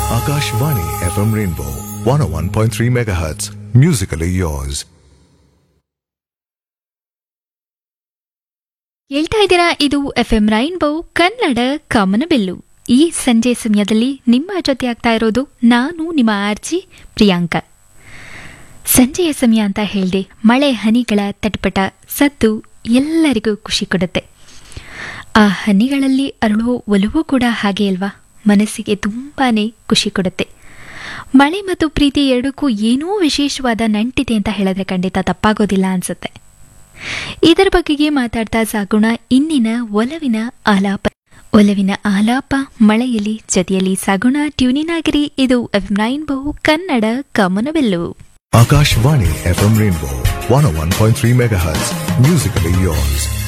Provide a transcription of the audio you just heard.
Akashvani FM Rainbow 101.3 MHz. Musically yours. ಹೇಳ್ತಾ ಇದ್ದೀರಾ ಇದು ಎಫ್ ಎಂ ರೈನ್ಬೋ ಕನ್ನಡ ಕಮನಬೆಲ್ಲು ಈ ಸಂಜೆ ಸಮಯದಲ್ಲಿ ನಿಮ್ಮ ಜೊತೆ ಆಗ್ತಾ ಇರೋದು ನಾನು ನಿಮ್ಮ ಆರ್ಜಿ ಪ್ರಿಯಾಂಕಾ ಸಂಜೆಯ ಸಮಯ ಅಂತ ಹೇಳಿದೆ ಮಳೆ ಹನಿಗಳ ತಟಪಟ ಸದ್ದು ಎಲ್ಲರಿಗೂ ಖುಷಿ ಕೊಡುತ್ತೆ ಆ ಹನಿಗಳಲ್ಲಿ ಅರಳುವ ಒಲವು ಕೂಡ ಹಾಗೆ ಅಲ್ವಾ ಮನಸ್ಸಿಗೆ ತುಂಬಾನೇ ಖುಷಿ ಕೊಡುತ್ತೆ ಮಳೆ ಮತ್ತು ಪ್ರೀತಿ ಎರಡಕ್ಕೂ ಏನೋ ವಿಶೇಷವಾದ ನಂಟಿದೆ ಅಂತ ಹೇಳಿದ್ರೆ ಖಂಡಿತ ತಪ್ಪಾಗೋದಿಲ್ಲ ಅನ್ಸುತ್ತೆ ಇದರ ಬಗೆಗೆ ಮಾತಾಡ್ತಾ ಸಾಗೋಣ ಇಂದಿನ ಒಲವಿನ ಆಲಾಪ ಒಲವಿನ ಆಲಾಪ ಮಳೆಯಲ್ಲಿ ಜೊತೆಯಲ್ಲಿ ಸಾಗೋಣ ಟ್ಯೂನಿನ್ ಆಗಿರಿ ಇದು ಎಫ್ ನೈನ್ ಬಹು Kannada ಕಮನವೆಲ್ಲು Akashvani FM Rainbow 101.3 MHz. Musically yours.